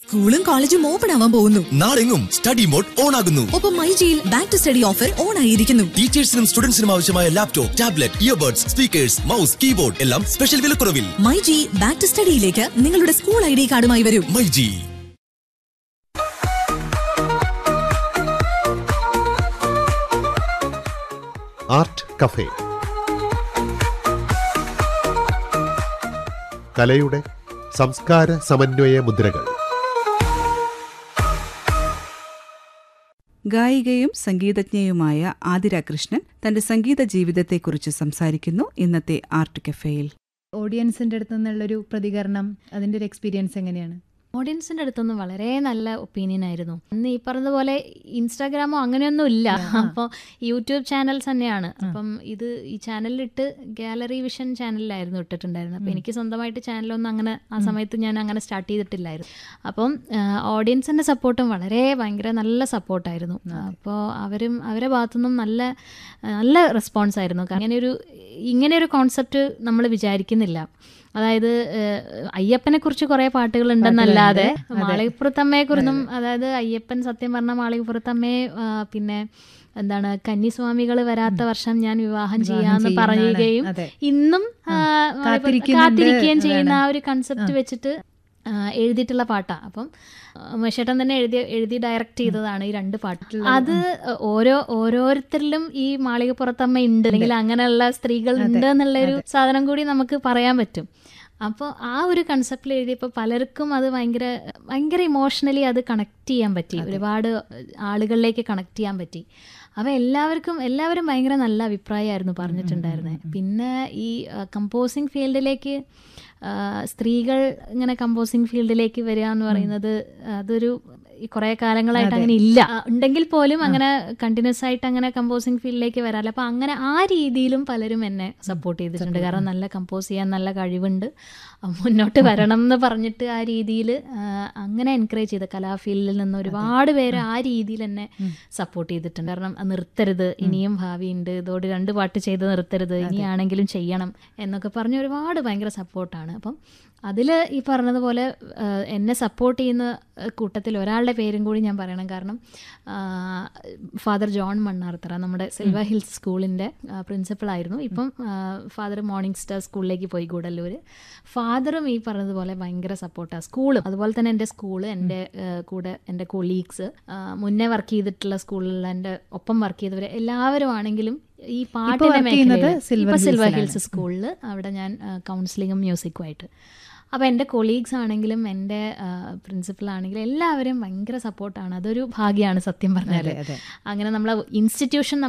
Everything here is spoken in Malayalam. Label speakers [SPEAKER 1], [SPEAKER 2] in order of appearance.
[SPEAKER 1] സ്കൂളും കോളേജും ഓപ്പൺ ആവാൻ പോകുന്നു
[SPEAKER 2] നാളെങ്ങും സ്റ്റഡി മോഡ് ഓൺ ആകുന്നു
[SPEAKER 1] ഒപ്പം മൈജിയിൽ back to study offer on ആയിരിക്കുന്നു
[SPEAKER 2] ടീച്ചേഴ്സിനും സ്റ്റുഡൻസിനും ആവശ്യമായ laptop tablet earbuds speakers mouse keyboard എല്ലാം സ്പെഷ്യൽ വിലക്കുറവിൽ
[SPEAKER 1] മൈജി ബാക്ക് ടു സ്റ്റഡിയിലേക്ക് നിങ്ങളുടെ സ്കൂൾ ഐ ഡി കാർഡുമായി വരൂ
[SPEAKER 2] മൈജി
[SPEAKER 3] ആർട്ട് കഫേ കലയുടെ സംസ്കാര സമന്വയ മുദ്രകൾ
[SPEAKER 4] ഗായികയും സംഗീതജ്ഞയുമായ ആതിര കൃഷ്ണൻ തന്റെ സംഗീത ജീവിതത്തെക്കുറിച്ച് സംസാരിക്കുന്നു ഇന്നത്തെ ആർട്ട് കഫേയിൽ
[SPEAKER 5] ഓഡിയൻസിന്റെ അടുത്ത് നിന്നുള്ളൊരു പ്രതികരണം അതിന്റെ ഒരു എക്സ്പീരിയൻസ് എങ്ങനെയാണ്
[SPEAKER 6] ഓഡിയൻസിന്റെ അടുത്തൊന്നും വളരെ നല്ല ഒപ്പീനിയൻ ആയിരുന്നു അന്ന് ഈ പറഞ്ഞതുപോലെ ഇൻസ്റ്റാഗ്രാമോ അങ്ങനെയൊന്നും ഇല്ല അപ്പോൾ യൂട്യൂബ് ചാനൽസ് തന്നെയാണ് അപ്പം ഇത് ഈ ചാനലിലിട്ട് ഗാലറി വിഷൻ ചാനലിലായിരുന്നു ഇട്ടിട്ടുണ്ടായിരുന്നത് അപ്പോൾ എനിക്ക് സ്വന്തമായിട്ട് ചാനലൊന്നും അങ്ങനെ ആ സമയത്ത് ഞാൻ അങ്ങനെ സ്റ്റാർട്ട് ചെയ്തിട്ടില്ലായിരുന്നു അപ്പം ഓഡിയൻസിന്റെ സപ്പോർട്ടും വളരെ ഭയങ്കര നല്ല സപ്പോർട്ടായിരുന്നു അപ്പോൾ അവരും അവരെ ഭാഗത്തുനിന്നും നല്ല നല്ല റെസ്പോൺസ് ആയിരുന്നു കാരണം ഇങ്ങനെയൊരു ഇങ്ങനെയൊരു കോൺസെപ്റ്റ് നമ്മൾ വിചാരിക്കുന്നില്ല അതായത് അയ്യപ്പനെ കുറിച്ച് കുറെ പാട്ടുകൾ ഉണ്ടെന്നല്ലാതെ മാളികപ്പുറത്തമ്മയെ കുറിച്ചും അതായത് അയ്യപ്പൻ സത്യം പറഞ്ഞ മാളികപ്പുറത്തമ്മയെ ആ, പിന്നെ എന്താണ് കന്നിസ്വാമികൾ വരാത്ത വർഷം ഞാൻ വിവാഹം ചെയ്യാന്ന്
[SPEAKER 5] ചെയ്യുമെന്നാണ്.
[SPEAKER 6] പറയുകയും
[SPEAKER 5] അതെ.
[SPEAKER 6] ഇന്നും ആ,
[SPEAKER 5] കാത്തിരിക്കുന്നുണ്ട്
[SPEAKER 6] കാത്തിരിക്കുകയും ചെയ്യുന്ന
[SPEAKER 5] അതാണ്.
[SPEAKER 6] ആ ഒരു കൺസെപ്റ്റ് വെച്ചിട്ട് ആ, എഴുതിയിട്ടുള്ള പാട്ടാണ് അപ്പം ഉമേഷേട്ടൻ തന്നെ എഴുതി എഴുതി ഡയറക്റ്റ് ചെയ്തതാണ് ഈ രണ്ട് പാട്ട് അത് ഓരോ ഓരോരുത്തരിലും ഈ മാളികപ്പുറത്തമ്മ ഉണ്ട് അല്ലെങ്കിൽ അങ്ങനെയുള്ള സ്ത്രീകൾ ഉണ്ട് എന്നുള്ളൊരു സാധനം കൂടി നമുക്ക് പറയാൻ പറ്റും അപ്പോൾ ആ ഒരു കൺസെപ്റ്റിൽ എഴുതിയപ്പോൾ പലർക്കും അത് ഭയങ്കര ഭയങ്കര ഇമോഷണലി അത് കണക്ട് ചെയ്യാൻ പറ്റി ഒരുപാട് ആളുകളിലേക്ക് കണക്ട് ചെയ്യാൻ പറ്റി അപ്പോൾ എല്ലാവർക്കും എല്ലാവരും ഭയങ്കര നല്ല അഭിപ്രായമായിരുന്നു പറഞ്ഞിട്ടുണ്ടായിരുന്നത് പിന്നെ ഈ കമ്പോസിങ് ഫീൽഡിലേക്ക് ആ, സ്ത്രീകൾ ഇങ്ങനെ കമ്പോസിങ് ഫീൽഡിലേക്ക് വരിക എന്ന് പറയുന്നത് അതൊരു ഈ കുറേ കാലങ്ങളായിട്ട് അങ്ങനെ ഇല്ല ആ, ഉണ്ടെങ്കിൽ പോലും അങ്ങനെ കണ്ടിന്യൂസ് ആയിട്ട് അങ്ങനെ കമ്പോസിങ് ഫീൽഡിലേക്ക് വരാറില്ല അപ്പോൾ അങ്ങനെ ആ രീതിയിലും പലരും എന്നെ സപ്പോർട്ട് ചെയ്തിട്ടുണ്ട് കാരണം നല്ല കമ്പോസ് ചെയ്യാൻ നല്ല കഴിവുണ്ട് ആ, മുന്നോട്ട് വരണം എന്ന് പറഞ്ഞിട്ട് ആ രീതിയിൽ അങ്ങനെ എൻകറേജ് ചെയ്ത് കലാഫീൽഡിൽ നിന്ന് ഒരുപാട് പേര് ആ രീതിയിൽ എന്നെ സപ്പോർട്ട് ചെയ്തിട്ടുണ്ട് കാരണം ആ, നിർത്തരുത് ഇനിയും ഭാവിയുണ്ട് ഇതോട് രണ്ട് പാട്ട് ചെയ്ത് നിർത്തരുത് ഇനിയാണെങ്കിലും ചെയ്യണം എന്നൊക്കെ പറഞ്ഞ് ഒരുപാട് ഭയങ്കര സപ്പോർട്ടാണ് അപ്പം അതിൽ ഈ പറഞ്ഞതുപോലെ ആ, എന്നെ സപ്പോർട്ട് ചെയ്യുന്ന ആ, കൂട്ടത്തിൽ ഒരാളുടെ പേരും കൂടി ഞാൻ പറയണം കാരണം ഫാദർ ജോൺ മണ്ണാർത്തറ നമ്മുടെ സിൽവർ ഹിൽസ് സ്കൂളിൻ്റെ പ്രിൻസിപ്പളായിരുന്നു ഇപ്പം ഫാദർ മോർണിംഗ് സ്റ്റാർ സ്കൂളിലേക്ക് പോയി ഗൂഡല്ലൂർ ഫാദറും ഈ പറഞ്ഞതുപോലെ ഭയങ്കര സപ്പോർട്ടാണ് സ്കൂളും അതുപോലെ തന്നെ എൻ്റെ സ്കൂള് എൻ്റെ ആ, കൂടെ എൻ്റെ കൊളീഗ്സ് മുന്നേ വർക്ക് ചെയ്തിട്ടുള്ള സ്കൂളിലുള്ള എൻ്റെ ഒപ്പം വർക്ക് ചെയ്തവർ എല്ലാവരും ആണെങ്കിലും ഈ പാട്ടിന്റെ
[SPEAKER 5] work ചെയ്യുന്നത്
[SPEAKER 6] മേഖലയിൽ
[SPEAKER 5] സിൽവർ
[SPEAKER 6] ഇപ്പൊ സിൽവർ
[SPEAKER 5] ഹിൽസിലാണ്.
[SPEAKER 6] ഹിൽസ് സ്കൂളിൽ അവിടെ ഞാൻ കൗൺസിലിങ്ങും മ്യൂസിക്കുമായിട്ട് അപ്പോൾ എൻ്റെ കൊളീഗ്സ് ആണെങ്കിലും എൻ്റെ പ്രിൻസിപ്പൽ ആണെങ്കിലും എല്ലാവരും ഭയങ്കര സപ്പോർട്ടാണ് അതൊരു ഭാഗ്യമാണ് സത്യം പറഞ്ഞാൽ
[SPEAKER 5] അതെ, അതെ.
[SPEAKER 6] അങ്ങനെ നമ്മളെ ഇൻസ്റ്റിറ്റ്യൂഷൻ